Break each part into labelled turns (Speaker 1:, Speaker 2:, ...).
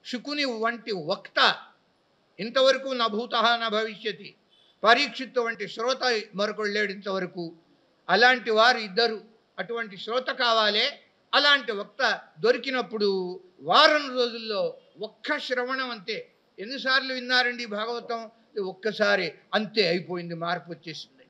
Speaker 1: శుకుని వంటి వక్త ఇంతవరకు నా భూత నా భవిష్యతి పరీక్షిత్తు వంటి శ్రోత మరొకడు లేడు ఇంతవరకు అలాంటి వారు ఇద్దరు అటువంటి శ్రోత కావాలే అలాంటి వక్త దొరికినప్పుడు వారం రోజుల్లో ఒక్క శ్రవణం అంతే ఎన్నిసార్లు విన్నారండి భాగవతం ఒక్కసారి అంతే అయిపోయింది మార్పు వచ్చేసింది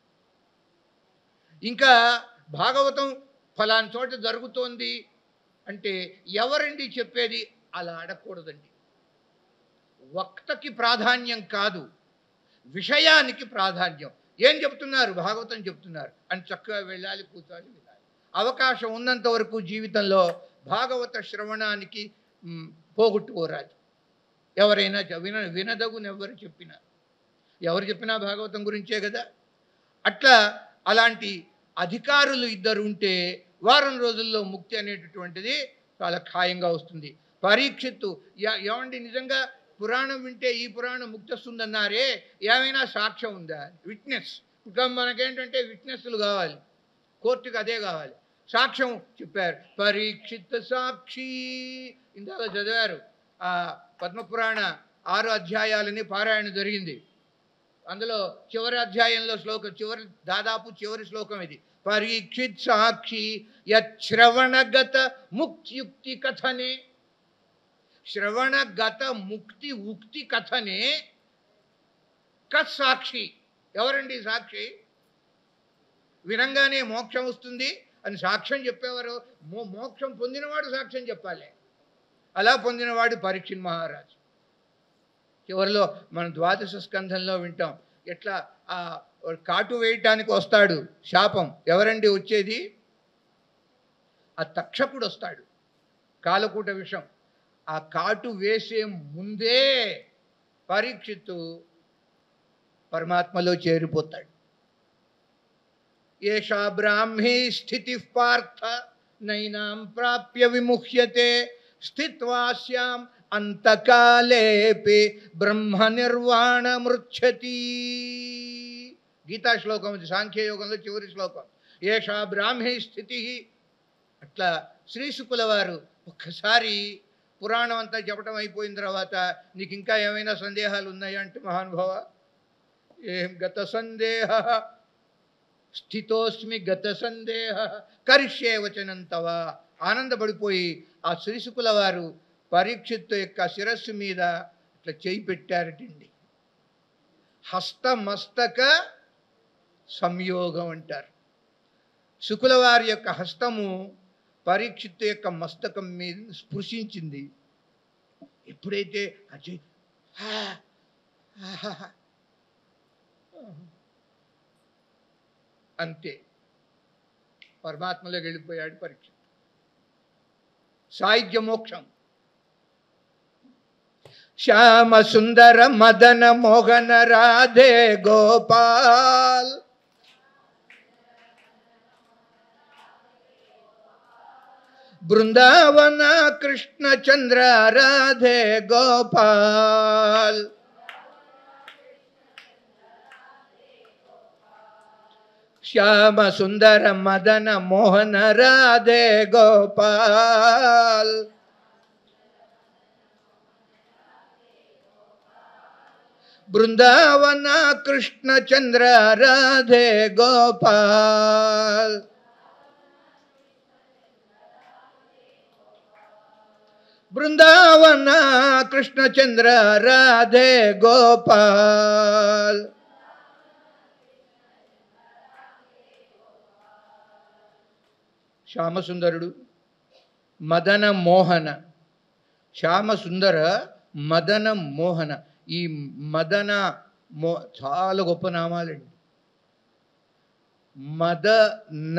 Speaker 1: ఇంకా భాగవతం ఫలాని చోట జరుగుతోంది అంటే ఎవరండి చెప్పేది అలా అడగకూడదండి వక్తకి ప్రాధాన్యం కాదు విషయానికి ప్రాధాన్యం ఏం చెప్తున్నారు భాగవతం చెప్తున్నారు అని చక్కగా వెళ్ళాలి కూర్చోాలి వినాలి అవకాశం ఉన్నంత వరకు జీవితంలో భాగవత శ్రవణానికి మ్, పోగొట్టుకోరాదు ఎవరైనా చె- విన వినదగుని ఎవరు చెప్పినా ఎవరు చెప్పినా భాగవతం గురించే కదా అట్లా అలాంటి అధికారులు ఇద్దరు ఉంటే వారం రోజుల్లో ముక్తి అనేటటువంటిది చాలా ఖాయంగా వస్తుంది పరీక్షిత్తు ఎ- ఏమండి నిజంగా పురాణం వింటే ఈ పురాణం ముక్తి వస్తుందన్నారే ఏమైనా సాక్ష్యం ఉందా విట్నెస్ ఇంకా మనకేంటంటే విట్నెస్లు కావాలి కోర్టుకు అదే కావాలి సాక్ష్యం చెప్పారు పరీక్షిత్ సాక్షి ఇందాక చదివారు ఆ పద్మపురాణ ఆరు అధ్యాయాలని పారాయణ జరిగింది అందులో చివరి అధ్యాయంలో శ్లోకం చివరి దాదాపు చివరి శ్లోకం ఇది పరీక్షిత్ సాక్షి యశ్రవణగత ముక్తియుక్తి కథనే శ్రవణగత ముక్తి ఉక్తి కథనే కత్ సాక్షి ఎవరండి సాక్షి వినంగానే మోక్షం వస్తుంది అని సాక్ష్యం చెప్పేవారు మో మోక్షం పొందినవాడు సాక్ష్యం చెప్పాలి అలా పొందినవాడు పరీక్షిన్ మహారాజు చివరిలో మన ద్వాదశ స్కంధంలో వింటాం ఎట్లా ఆ వాడు కాటు వేయటానికి వస్తాడు శాపం ఎవరండి వచ్చేది ఆ తక్షకుడు వస్తాడు కాలకూట విషం ఆ కాటు వేసే ముందే పరీక్షిత్తు పరమాత్మలో చేరిపోతాడు ఏషా బ్రాహ్మీ స్థితి పార్థ నైనాం ప్రాప్య విముహ్యతే స్థిత్వాస్యాం అంతకాలేపి బ్రహ్మ నిర్వాణ మృచ్చతి గీతా శ్లోకం ఇది సాంఖ్యయోగంలో చివరి శ్లోకం ఏషా బ్రాహ్మీ స్థితి అట్లా శ్రీశుకుల వారు ఒక్కసారి పురాణం అంతా చెప్పడం అయిపోయిన తర్వాత నీకు ఇంకా ఏమైనా సందేహాలు ఉన్నాయా అంటే మహానుభావ ఏం గత సందేహ స్థితోస్మి గత సందేహ కరిష్యే వచనంతవా ఆనందపడిపోయి ఆ శ్రీశుకుల వారు పరీక్షిత్తు యొక్క శిరస్సు మీద ఇట్లా చేయి పెట్టారటండి హస్తమస్తక సంయోగం అంటారు శుకుల వారి యొక్క హస్తము పరీక్షిత్తు యొక్క మస్తకం మీద స్పృశించింది ఎప్పుడైతే ఆ చెయ్యి, "ఆ, ఆహాహా." అంతే పరమాత్మలోకి వెళ్ళిపోయాడు పరీక్ష సాహిత్య మోక్షం శ్యామ సుందర మదన మోహన రాధే గోపాల్ బృందావన కృష్ణ చంద్ర రాధే గోపాల్ శ్యామ సుందర మదన మోహన రాధే గోపాల్ బృందావన కృష్ణ చంద్ర రాధే గోపాల్ బృందావన కృష్ణ చంద్ర రాధే గోపాల్ శ్యామసుందరుడు మదన మోహన శ్యామసుందర మదన మోహన ఈ మదన మో చాలా గొప్ప నామాలండి మదన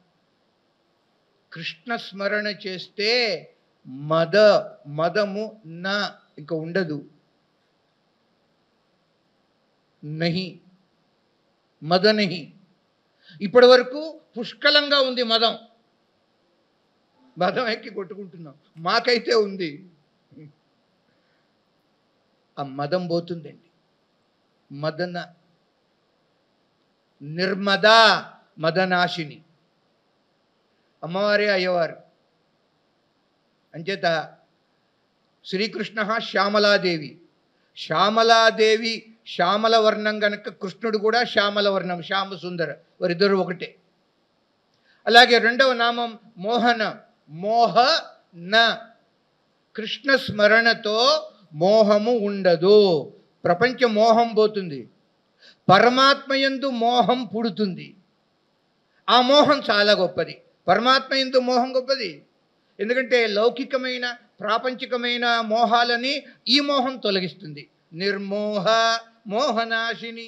Speaker 1: కృష్ణ స్మరణ చేస్తే మద మదము నా ఇంకా ఉండదు నహి మదనహి ఇప్పటి వరకు పుష్కలంగా ఉంది మదం మదం ఎక్కి కొట్టుకుంటున్నాం మాకైతే ఉంది ఆ మదం పోతుందండి మదన నిర్మదా మదనాశిని అమ్మవారే అయ్యవారు అంచేత శ్రీకృష్ణ శ్యామలాదేవి శ్యామలాదేవి శ్యామల వర్ణం గనక కృష్ణుడు కూడా శ్యామల వర్ణం శ్యామ సుందర వారిద్దరు ఒకటే అలాగే రెండవ నామం మోహన మోహ న కృష్ణ స్మరణతో మోహము ఉండదు ప్రపంచ మోహం పోతుంది పరమాత్మయందు మోహం పుడుతుంది ఆ మోహం చాలా గొప్పది పరమాత్మ ఎందు మోహం గొప్పది ఎందుకంటే లౌకికమైన ప్రాపంచికమైన మోహాలని ఈ మోహం తొలగిస్తుంది నిర్మోహ మోహనాశిని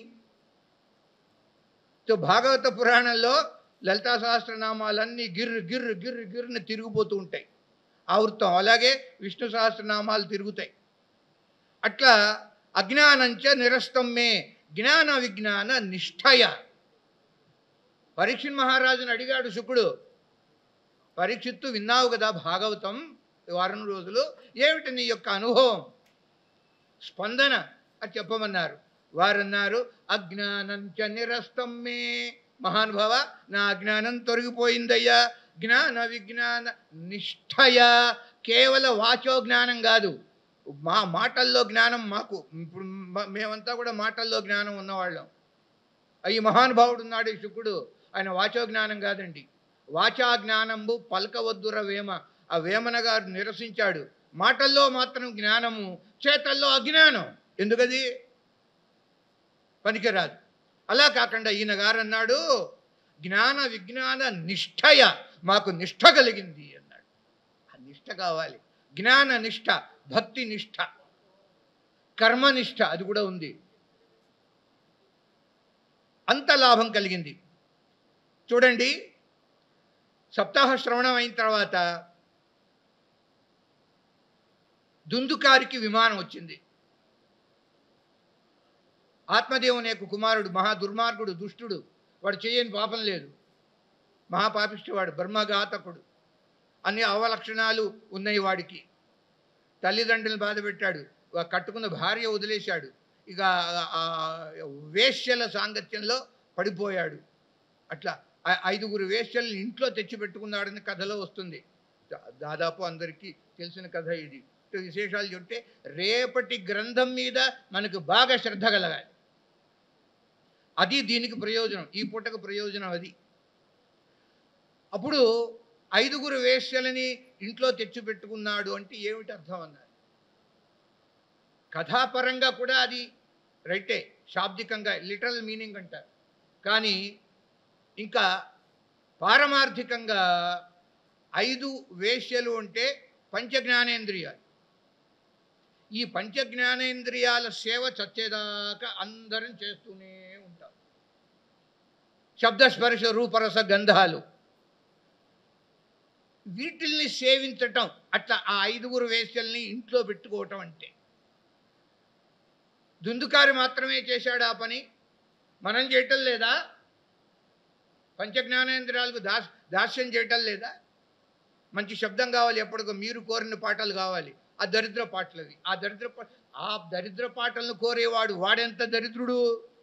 Speaker 1: సో భాగవత పురాణంలో లలితా సహస్రనామాలన్నీ గిర్రు గిర్రు గిర్రు గిర్రున తిరిగిపోతూ ఉంటాయి ఆవృత్తం అలాగే విష్ణు సహస్రనామాలు తిరుగుతాయి అట్లా అజ్ఞానంచ నిరస్తం మే జ్ఞాన విజ్ఞాన నిష్ఠయ పరీక్షిత్ మహారాజుని అడిగాడు శుకుడు పరీక్షిత్తు విన్నావు కదా భాగవతం ఈ వారం రోజులు ఏమిటి నీ యొక్క అనుభవం స్పందన అని చెప్పమన్నారు వారన్నారు అజ్ఞానంచ నిరస్తం మే మహానుభావ నా అజ్ఞానం తొలగిపోయిందయ్యా జ్ఞాన విజ్ఞాన నిష్ఠయ కేవల వాచో జ్ఞానం కాదు మా మాటల్లో జ్ఞానం మాకు ఇప్పుడు మ- మేమంతా కూడా మాటల్లో జ్ఞానం ఉన్నవాళ్ళం ఈ మహానుభావుడు ఉన్నాడు ఈ శుకుడు ఆయన వాచో జ్ఞానం కాదండి వాచా జ్ఞానంబు పలకవద్దుర వేమ ఆ వేమన గారు నిరసించాడు మాటల్లో మాత్రం జ్ఞానము చేతల్లో అజ్ఞానం ఎందుకది పనికిరాదు అలా కాకుండా ఈయన గారు అన్నాడు జ్ఞాన విజ్ఞాన నిష్ఠయ మాకు నిష్ఠ కలిగింది అన్నాడు ఆ నిష్ఠ కావాలి జ్ఞాన నిష్ఠ భక్తి నిష్ఠ కర్మనిష్ఠ అది కూడా ఉంది అంత లాభం కలిగింది చూడండి సప్తాహ శ్రవణం అయిన తర్వాత దుందుకారికి విమానం వచ్చింది ఆత్మదేవుని యొక్క కుమారుడు మహా దుర్మార్గుడు దుష్టుడు వాడు చేయని పాపం లేదు మహాపాపిష్టివాడు బ్రహ్మఘాతకుడు అన్ని అవలక్షణాలు ఉన్నాయి వాడికి తల్లిదండ్రులను బాధ పెట్టాడు వా- కట్టుకున్న భార్య వదిలేశాడు ఇక ఆ- ఆ వేశ్యల సాంగత్యంలో పడిపోయాడు అట్లా ఆ- ఐదుగురు వేశ్యల్ని ఇంట్లో తెచ్చిపెట్టుకున్నాడని కథలో వస్తుంది దా- దాదాపు అందరికీ తెలిసిన కథ ఇది ఇటు విశేషాలు చెప్తే రేపటి గ్రంథం మీద మనకు బాగా శ్రద్ధ కలగాలి అది దీనికి ప్రయోజనం ఈ పూటకు ప్రయోజనం అది అప్పుడు ఐదుగురు వేశ్యలని ఇంట్లో తెచ్చిపెట్టుకున్నాడు అంటే ఏమిటి అర్థం అన్నారు కథాపరంగా కూడా అది రైటే శాబ్దికంగా లిటరల్ మీనింగ్ అంటారు కానీ ఇంకా పారమార్థికంగా ఐదు వేశ్యలు అంటే పంచజ్ఞానేంద్రియాలు ఈ పంచజ్ఞానేంద్రియాల సేవ చచ్చేదాకా అందరం చేస్తూనే ఉంటాం శబ్దస్పర్శ రూపరస గంధాలు వీటిల్ని సేవించటం అట్లా ఆ ఐదుగురు వేశ్యల్ని ఇంట్లో పెట్టుకోవటం అంటే దుందుకారి మాత్రమే చేశాడు ఆ పని మనం చేయటం లేదా పంచజ్ఞానేంద్రియాలకు దాస్ దాస్యం చేయటం లేదా మంచి శబ్దం కావాలి ఎప్పటికో మీరు కోరిన పాటలు కావాలి ఆ దరిద్ర పాటలవి ఆ దరిద్ర పా ఆ దరిద్ర పాటలను కోరేవాడు వాడెంత దరిద్రుడు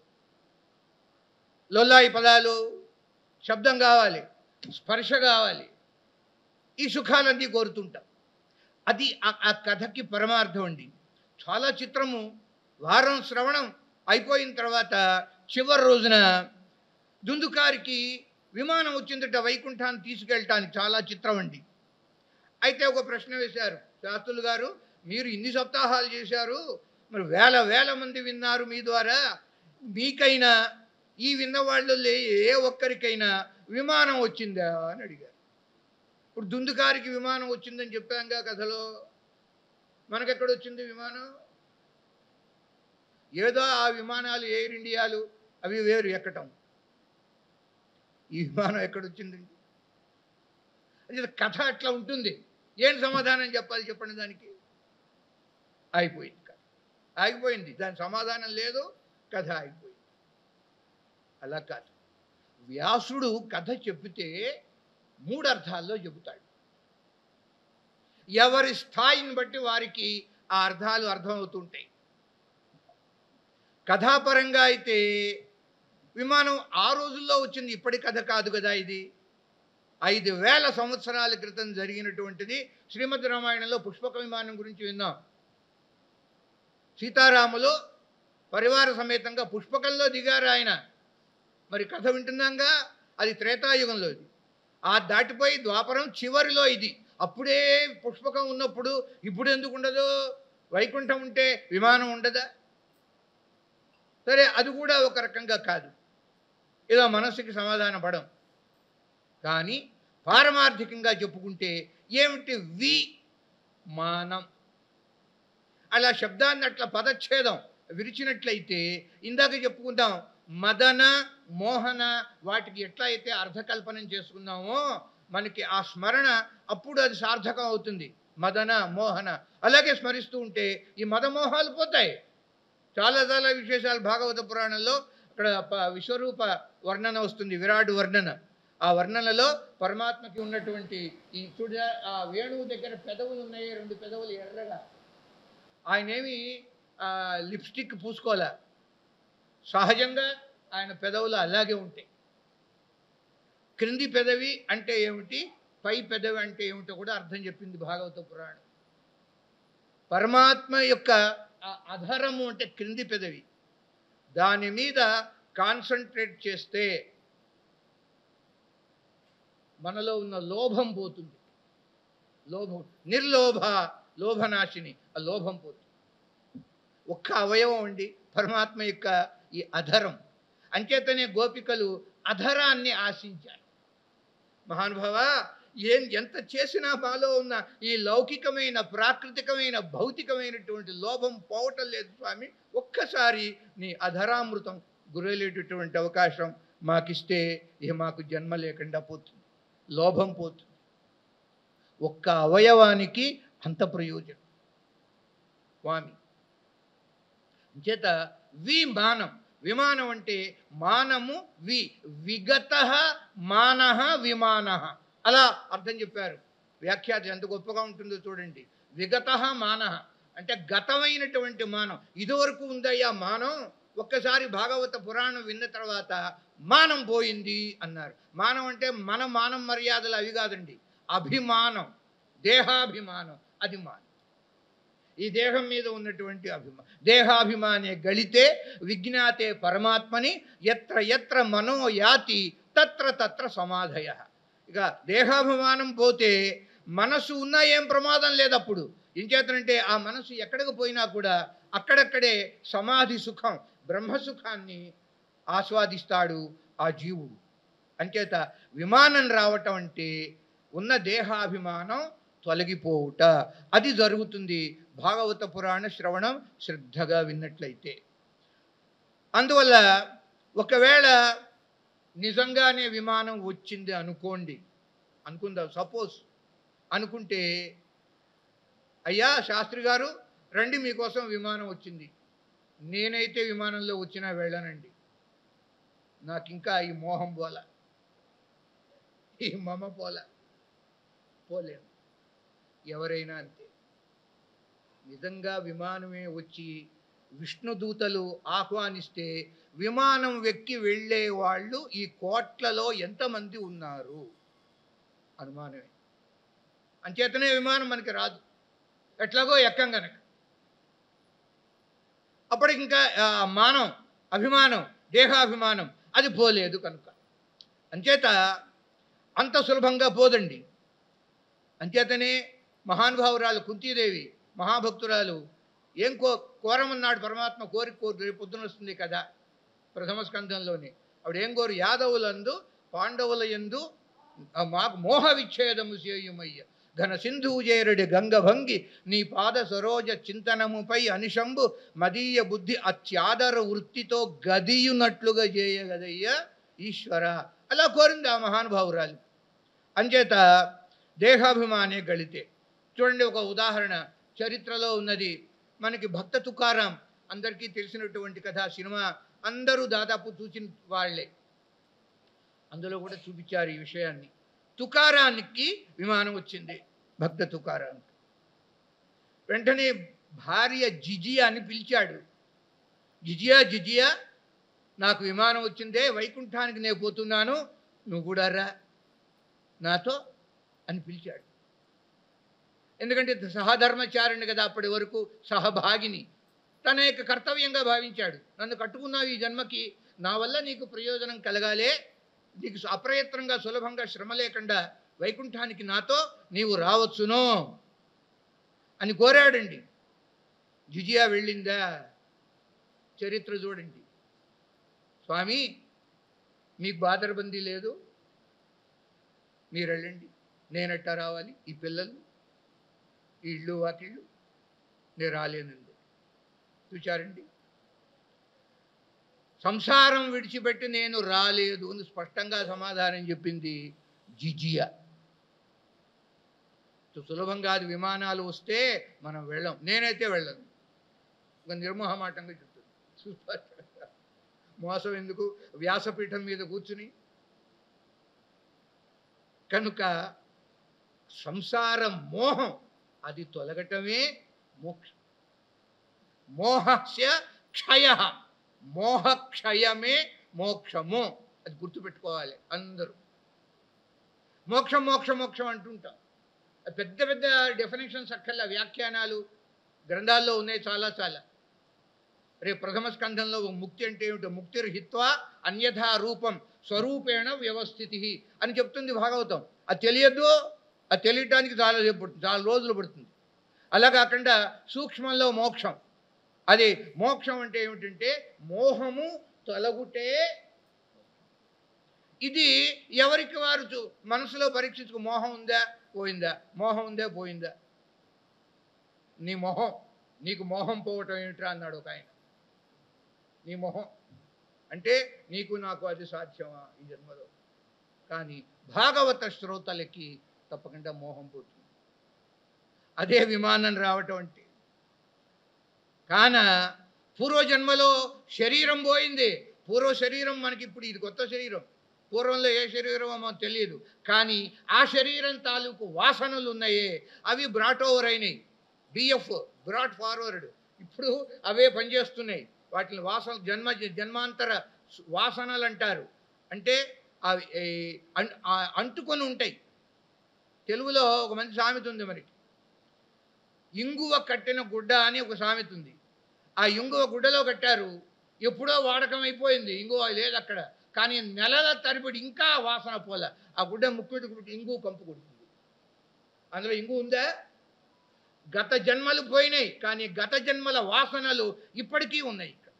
Speaker 1: లొల్లాయి పదాలు శబ్దం కావాలి స్పర్శ కావాలి ఈ సుఖాలన్నీ కోరుతుంటాం అది ఆ- ఆ కథకి పరమార్థం అండి చాలా చిత్రము వారం శ్రవణం అయిపోయిన తర్వాత చివరి రోజున దుందుకారికి విమానం వచ్చిందట వైకుంఠాన్ని తీసుకెళ్ళటానికి చాలా చిత్రం అండి అయితే ఒక ప్రశ్న వేశారు శాస్త్రులు గారు మీరు ఇన్ని సప్తాహాలు చేశారు మరి వేల వేల మంది విన్నారు మీ ద్వారా మీకైనా ఈ విన్నవాళ్ళు ఏ ఒక్కరికైనా విమానం వచ్చిందా అని అడిగారు ఇప్పుడు దుందుకారికి విమానం వచ్చిందని చెప్పాంగా కథలో మనకెక్కడ వచ్చింది విమానం ఏదో ఆ విమానాలు ఎయిర్ ఇండియాలు అవి వేరు ఎక్కటం ఈ విమానం ఎక్కడొచ్చిందండి అది కథ అట్లా ఉంటుంది ఏం సమాధానం చెప్పాలి చెప్పండి దానికి అయిపోయింది కథ ఆగిపోయింది దాని సమాధానం లేదు కథ ఆగిపోయింది అలా కాదు వ్యాసుడు కథ చెబితే మూడు అర్థాల్లో చెబుతాడు ఎవరి స్థాయిని బట్టి వారికి ఆ అర్థాలు అర్థమవుతుంటాయి కథాపరంగా అయితే విమానం ఆ రోజుల్లో వచ్చింది ఇప్పటి కథ కాదు కదా ఇది ఐదు వేల సంవత్సరాల క్రితం జరిగినటువంటిది శ్రీమద్ రామాయణంలో పుష్పక విమానం గురించి విన్నాం సీతారాములు పరివార సమేతంగా పుష్పకంలో దిగారు ఆయన మరి కథ వింటున్నాగా అది త్రేతాయుగంలో ఇది ఆ దాటిపోయి ద్వాపరం చివరిలో ఇది అప్పుడే పుష్పకం ఉన్నప్పుడు ఇప్పుడు ఎందుకు ఉండదు వైకుంఠం ఉంటే విమానం ఉండదా సరే అది కూడా ఒక రకంగా కాదు ఇలా మనస్సుకి సమాధాన పడం కానీ పారమార్థికంగా చెప్పుకుంటే ఏమిటి వి మానం అలా శబ్దాన్ని అట్లా పదచ్ఛేదం విరిచినట్లయితే ఇందాక చెప్పుకుందాం మదన మోహన వాటికి ఎట్లా అయితే అర్థకల్పనం చేసుకున్నామో మనకి ఆ స్మరణ అప్పుడు అది సార్థకం అవుతుంది మదన మోహన అలాగే స్మరిస్తూ ఉంటే ఈ మదమోహాలు పోతాయి చాలా చాలా విశేషాలు భాగవత పురాణంలో అక్కడ ప- విశ్వరూప వర్ణన వస్తుంది విరాట్ వర్ణన ఆ వర్ణనలో పరమాత్మకి ఉన్నటువంటి ఈ చూడ ఆ వేణువు దగ్గర పెదవులు ఉన్నాయి రెండు పెదవులు ఎర్రగా ఆయన ఏమి లిప్స్టిక్ పూసుకోలే సహజంగా ఆయన పెదవులు అలాగే ఉంటాయి క్రింది పెదవి అంటే ఏమిటి పై పెదవి అంటే ఏమిటో కూడా అర్థం చెప్పింది భాగవత పురాణం పరమాత్మ యొక్క ఆ అధరము అంటే క్రింది పెదవి దాని మీద కాన్సన్ట్రేట్ చేస్తే మనలో ఉన్న లోభం పోతుంది లోభం నిర్లోభ లోభనాశిని ఆ లోభం పోతుంది ఒక్క అవయవం అండి పరమాత్మ యొక్క ఈ అధరం అంచేతనే గోపికలు అధరాన్ని ఆశించారు మహానుభావ ఏం ఎంత చేసినా మాలో ఉన్న ఈ లౌకికమైన ప్రాకృతికమైన భౌతికమైనటువంటి లోభం పోవటం లేదు స్వామి ఒక్కసారి నీ అధరామృతం గురలేటటువంటి అవకాశం మాకిస్తే ఇక మాకు జన్మ లేకుండా పోతుంది లోభం పోతుంది ఒక్క అవయవానికి అంత ప్రయోజనం స్వామి చేత విమానం విమానం అంటే మానము వి విగత మాన విమాన అలా అర్థం చెప్పారు వ్యాఖ్యాత ఎంత గొప్పగా ఉంటుందో చూడండి విగత మాన అంటే గతమైనటువంటి మానం ఇదివరకు ఉందయ్యా మానం ఒక్కసారి భాగవత పురాణం విన్న తర్వాత మానం పోయింది అన్నారు మానం అంటే మన మానం మర్యాదలు అవి కాదండి అభిమానం దేహాభిమానం అది మానం ఈ దేహం మీద ఉన్నటువంటి అభిమా దేహాభిమానే గళితే విజ్ఞాతే పరమాత్మని ఎత్ర ఎత్ర మనో యాతి తత్ర తత్ర సమాధయ ఇక దేహాభిమానం పోతే మనసు ఉన్నా ఏం ప్రమాదం లేదు అప్పుడు ఏం చేతనంటే ఆ మనసు ఎక్కడికి పోయినా కూడా అక్కడక్కడే సమాధి సుఖం బ్రహ్మసుఖాన్ని ఆస్వాదిస్తాడు ఆ జీవుడు అంచేత విమానం రావటం అంటే ఉన్న దేహాభిమానం తొలగిపోవుట అది జరుగుతుంది భాగవత పురాణ శ్రవణం శ్రద్ధగా విన్నట్లయితే అందువల్ల ఒకవేళ నిజంగానే విమానం వచ్చింది అనుకోండి అనుకుందాం సపోజ్ అనుకుంటే అయ్యా శాస్త్రి గారు రండి మీకోసం విమానం వచ్చింది నేనైతే విమానంలో వచ్చినా వెళ్ళనండి నాకు ఇంకా ఈ మోహం పోల ఈ మమ పోల పోలేను ఎవరైనా అంతే నిజంగా విమానమే వచ్చి విష్ణుదూతలు ఆహ్వానిస్తే విమానం వెక్కి వెళ్ళే వాళ్ళు ఈ కోట్లలో ఎంతమంది ఉన్నారు అనుమానమే అంచేతనే విమానం మనకి రాదు ఎట్లాగో ఎక్కం గనక అప్పటికి ఇంకా ఆ, మానం అభిమానం దేహాభిమానం అది పోలేదు కనుక అంచేత అంత సులభంగా పోదండి అంచేతనే మహానుభావురాలు కుంతీదేవి మహాభక్తురాలు ఏం కో కోరమన్నాడు పరమాత్మ కోరి కోరి రేపు పొద్దున వస్తుంది కదా ప్రథమ స్కంధంలోనే ఆవిడ ఏం కోరు యాదవులందు పాండవుల యందు ఆ మాకు మోహ విచ్ఛేదము చేయుమయ్య ఘన సింధూజేరుడి గంగభంగి నీ పాద సరోజ చింతనముపై అనిశంబు మదీయ బుద్ధి అత్యాదర వృత్తితో గదియునట్లుగా చేయగదయ్యా ఈశ్వర అలా కోరింది ఆ మహానుభావురాలు అంచేత దేహాభిమానే గళితే చూడండి ఒక ఉదాహరణ చరిత్రలో ఉన్నది మనకి భక్త తుకారాం అందరికీ తెలిసినటువంటి కథ సినిమా అందరూ దాదాపు చూసిన వాళ్ళే అందులో కూడా చూపించారు ఈ విషయాన్ని తుకారానికి విమానం వచ్చింది భక్త తుకారానికి వెంటనే భార్య జిజియా అని పిలిచాడు జిజియా జిజియా నాకు విమానం వచ్చిందే వైకుంఠానికి నేను పోతున్నాను నువ్వు కూడా రా నాతో అని పిలిచాడు ఎందుకంటే సహధర్మచారిణి కదా అప్పటి వరకు సహభాగిని తన యొక్క కర్తవ్యంగా భావించాడు నన్ను కట్టుకున్నావు ఈ జన్మకి నా వల్ల నీకు ప్రయోజనం కలగాలే నీకు అప్రయత్నంగా సులభంగా శ్రమ లేకుండా వైకుంఠానికి నాతో నీవు రావచ్చును అని కోరాడండి జిజియా వెళ్ళిందా చరిత్ర చూడండి స్వామి మీకు బాదరబందీ లేదు మీరు వెళ్ళండి నేనట్టా రావాలి ఈ పిల్లలు ఈ ఇళ్ళు వాకిళ్ళు నేను రాలేనంది చూచారండి సంసారం విడిచిపెట్టి నేను రాలేదు అని స్పష్టంగా సమాధానం చెప్పింది జిజియా సో సులభంగా అది విమానాలు వస్తే మనం వెళ్ళం నేనైతే వెళ్ళను ఒక నిర్మోహమాటంగా చెప్తుంది చూస్తారు మోసం ఎందుకు వ్యాసపీఠం మీద కూర్చుని కనుక సంసార మోహం అది తొలగటమే మోక్షం మోహస్య క్షయ మోహక్షయమే మోక్షము అది గుర్తుపెట్టుకోవాలి అందరూ మోక్షం మోక్షం మోక్షం అంటుంటాం అది పెద్ద పెద్ద డెఫినేషన్స్ అక్కర్లా వ్యాఖ్యానాలు గ్రంథాల్లో ఉన్నాయి చాలా చాలా రేపు ప్రథమ స్కంధంలో ఒక ముక్తి అంటే ఏమిటో ముక్తిర్హిత్వా అన్యథా రూపం స్వరూపేణ వ్యవస్థితి అని చెప్తుంది భాగవతం అది తెలియద్దు అది తెలియటానికి చాలా సేపు పడుతుంది చాలా రోజులు పడుతుంది అలా కాకుండా సూక్ష్మంలో మోక్షం అది మోక్షం అంటే ఏమిటంటే మోహము తొలగుటే ఇది ఎవరికి వారు చూ- మనసులో పరీక్షించుకో మోహం ఉందా పోయిందా మోహం ఉందా పోయిందా నీ మొహం నీకు మోహం పోవటం ఏమిట్రా అన్నాడు ఒక ఆయన నీ మొహం అంటే నీకు నాకు అది సాధ్యమా ఈ జన్మలో కానీ భాగవత శ్రోతలకి తప్పకుండా మోహం పోతుంది అదే విమానం రావటం అంటే కాన పూర్వజన్మలో శరీరం పోయింది పూర్వ శరీరం మనకి ఇప్పుడు ఇది కొత్త శరీరం పూర్వంలో ఏ శరీరం మనకు తెలియదు కానీ ఆ శరీరం తాలూకు వాసనలు ఉన్నాయే అవి బ్రాట్ ఓవర్ అయినాయి బిఎఫ్ బ్రాట్ ఫార్వర్డ్ ఇప్పుడు అవే పనిచేస్తున్నాయి వాటిని వాసన జన్మ జన్మాంతర వాసనలు అంటారు అంటే అవి ఏ, అన్- ఆ అంటుకొని ఉంటాయి తెలుగులో ఒక మంచి సామెత ఉంది మరి ఇంగువ కట్టిన గుడ్డ అని ఒక సామెత ఉంది ఆ ఇంగువ గుడ్డలో కట్టారు ఎప్పుడో వాడకం అయిపోయింది ఇంగువ లేదు అక్కడ కానీ నెలల తరబడి ఇంకా వాసన పోల ఆ గుడ్డ ముక్కుడు ఇంగు కంపు కొడుతుంది అందులో ఇంగు ఉందా గత జన్మలు పోయినాయి కానీ గత జన్మల వాసనలు ఇప్పటికీ ఉన్నాయి ఇక్కడ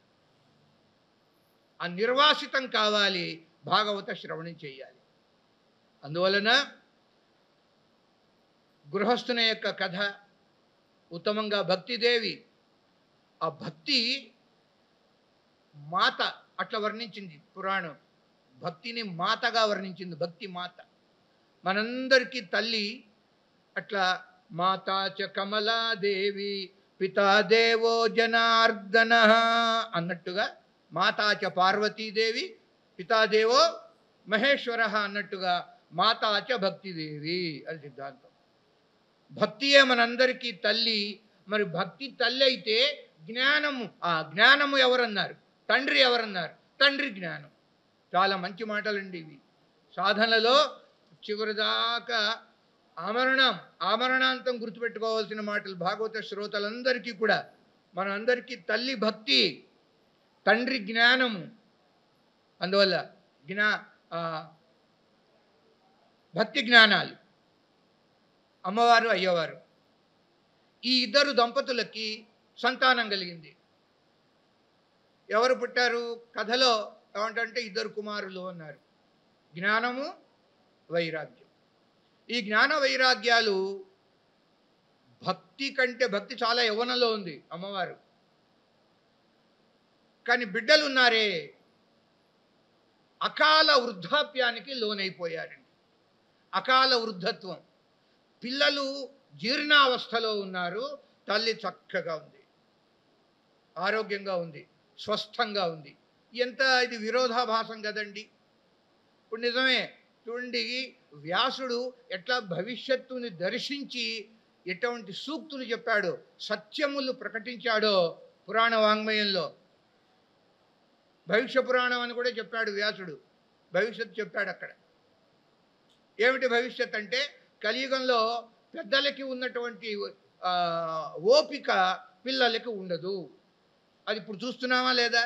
Speaker 1: ఆ నిర్వాసితం కావాలి భాగవత శ్రవణం చేయాలి అందువలన గృహస్థుని యొక్క కథ ఉత్తమంగా భక్తిదేవి ఆ భక్తి మాత అట్లా వర్ణించింది పురాణం భక్తిని మాతగా వర్ణించింది భక్తి మాత మనందరికీ తల్లి అట్లా మాతా చ కమలాదేవి పితా దేవో జనార్దన అన్నట్టుగా మాతా చ పార్వతీదేవి పితాదేవో మహేశ్వర అన్నట్టుగా మాతా చ భక్తిదేవి అది సిద్ధాంతం భక్తియే మనందరికీ తల్లి మరి భక్తి తల్లి అయితే జ్ఞానము ఆ జ్ఞానము ఎవరన్నారు తండ్రి ఎవరన్నారు తండ్రి జ్ఞానం చాలా మంచి మాటలండి ఇవి సాధనలో చివరిదాకా ఆమరణం ఆమరణాంతం గుర్తుపెట్టుకోవాల్సిన మాటలు భాగవత శ్రోతలందరికీ కూడా మనందరికీ తల్లి భక్తి తండ్రి జ్ఞానము అందువల్ల జ్ఞా ఆ, భక్తి జ్ఞానాలు అమ్మవారు అయ్యవారు ఈ ఇద్దరు దంపతులకి సంతానం కలిగింది ఎవరు పుట్టారు కథలో ఏమంటే ఇద్దరు కుమారులు అన్నారు జ్ఞానము వైరాగ్యం ఈ జ్ఞాన వైరాగ్యాలు భక్తి కంటే భక్తి చాలా యవ్వనంలో ఉంది అమ్మవారు కానీ బిడ్డలు ఉన్నారే అకాల వృద్ధాప్యానికి లోనైపోయారండి అకాల వృద్ధత్వం పిల్లలు జీర్ణావస్థలో ఉన్నారు తల్లి చక్కగా ఉంది ఆరోగ్యంగా ఉంది స్వస్థంగా ఉంది ఎంత ఇది విరోధాభాసం కదండి ఇప్పుడు నిజమే చూడండి వ్యాసుడు ఎట్లా భవిష్యత్తుని దర్శించి ఎటువంటి సూక్తులు చెప్పాడో సత్యములు ప్రకటించాడో పురాణ వాంగ్మయంలో భవిష్య పురాణం అని కూడా చెప్పాడు వ్యాసుడు భవిష్యత్తు చెప్పాడు అక్కడ ఏమిటి భవిష్యత్ అంటే కలియుగంలో పెద్దలకి ఉన్నటువంటి ఆ, ఓపిక పిల్లలకి ఉండదు అది ఇప్పుడు చూస్తున్నామా లేదా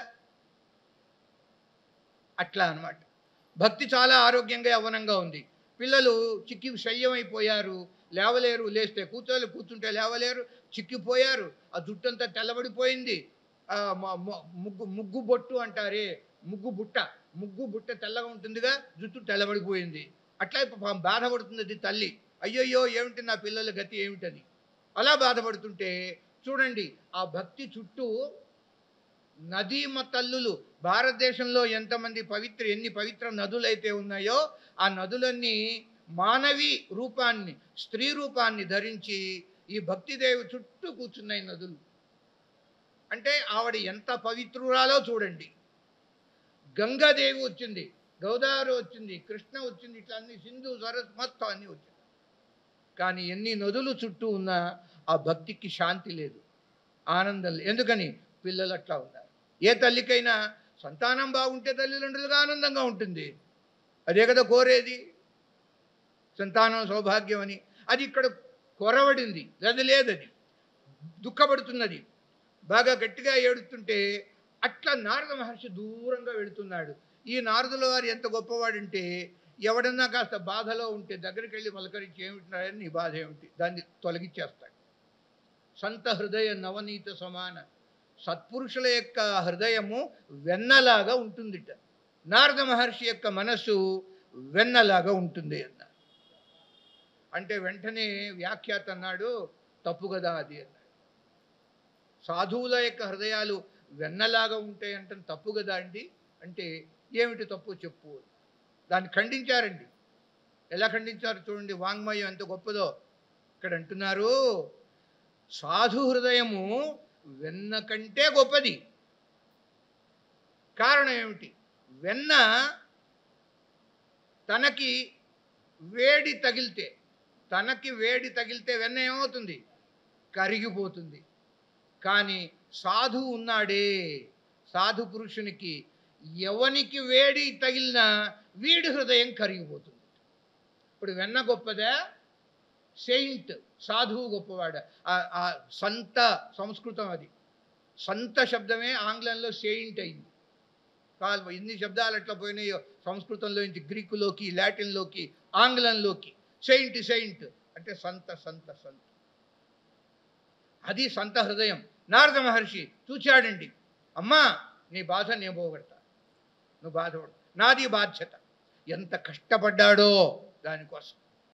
Speaker 1: అట్లా అన్నమాట భక్తి చాలా ఆరోగ్యంగా యవ్వనంగా ఉంది పిల్లలు చిక్కి శయ్యమైపోయారు లేవలేరు లేస్తే కూర్చోలు కూర్చుంటే లేవలేరు చిక్కిపోయారు ఆ జుట్టంతా తెల్లబడిపోయింది ఆ, మ- మ- ముగ్గు ముగ్గు బొట్టు అంటారే ముగ్గు బుట్ట ముగ్గు బుట్ట తెల్లగా ఉంటుందిగా జుట్టు తెల్లబడిపోయింది అట్లా పాపం బాధపడుతుంది అది తల్లి అయ్యయ్యో ఏమిటి నా పిల్లల గతి ఏమిటని అలా బాధపడుతుంటే చూడండి ఆ భక్తి చుట్టూ నదీమ తల్లులు భారతదేశంలో ఎంతమంది పవిత్ర ఎన్ని పవిత్ర నదులైతే ఉన్నాయో ఆ నదులన్నీ మానవి రూపాన్ని స్త్రీ రూపాన్ని ధరించి ఈ భక్తిదేవి చుట్టూ కూర్చున్నాయి నదులు అంటే ఆవిడ ఎంత పవిత్రురాలో చూడండి గంగాదేవి వచ్చింది గోదావరి వచ్చింది కృష్ణ వచ్చింది ఇట్లా అన్ని సింధు సరస్ మొత్తం అన్నీ వచ్చింది కానీ ఎన్ని నదులు చుట్టూ ఉన్నా ఆ భక్తికి శాంతి లేదు ఆనందం లేదు ఎందుకని పిల్లలు అట్లా ఉన్నారు ఏ తల్లికైనా సంతానం బాగుంటే తల్లిదండ్రులుగా ఆనందంగా ఉంటుంది అదే కదా కోరేది సంతానం సౌభాగ్యం అని అది ఇక్కడ కొరవడింది అది లేదది దుఃఖపడుతున్నది బాగా గట్టిగా ఏడుస్తుంటే అట్లా నారద మహర్షి దూరంగా వెళుతున్నాడు ఈ నారదుల వారు ఎంత గొప్పవాడంటే ఎవడన్నా కాస్త బాధలో ఉంటే దగ్గరికి వెళ్ళి మలకరించి ఏమిటినాడని నీ బాధ ఏమిటి దాన్ని తొలగించేస్తాడు సంత హృదయ నవనీత సమాన సత్పురుషుల యొక్క హృదయము వెన్నలాగా ఉంటుందిట నారద మహర్షి యొక్క మనస్సు వెన్నలాగా ఉంటుంది అన్నారు అంటే వెంటనే వ్యాఖ్యాత అన్నాడు తప్పు కదా అది అన్నాడు సాధువుల యొక్క హృదయాలు వెన్నలాగా ఉంటాయి అంటే తప్పు కదా అండి అంటే ఏమిటి తప్పు చెప్పు దాన్ని ఖండించారండి ఎలా ఖండించారు చూడండి వాంగ్మయం ఎంత గొప్పదో ఇక్కడ అంటున్నారు సాధు హృదయము వెన్న కంటే గొప్పది కారణం ఏమిటి వెన్న తనకి వేడి తగిలితే తనకి వేడి తగిలితే వెన్న ఏమవుతుంది కరిగిపోతుంది కానీ సాధు ఉన్నాడే సాధు పురుషునికి ఎవనికి వేడి తగిలినా వీడి హృదయం కరిగిపోతుంది ఇప్పుడు వెన్న గొప్పదా సెయింట్ సాధువు గొప్పవాడ ఆ- ఆ సంత సంస్కృతం అది సంత శబ్దమే ఆంగ్లంలో సెయింట్ అయింది కాదు ఎన్ని శబ్దాలు అట్లా పోయినాయో సంస్కృతంలో నుంచి గ్రీకులోకి లాటిన్లోకి ఆంగ్లంలోకి సెయింట్ సెయింట్ అంటే సంత సంత సంత అది సంత హృదయం నారద మహర్షి చూచాడండి అమ్మా నీ బాధ నేను పోగొడతా నువ్వు బాధపడు నాది బాధ్యత ఎంత కష్టపడ్డాడో దానికోసం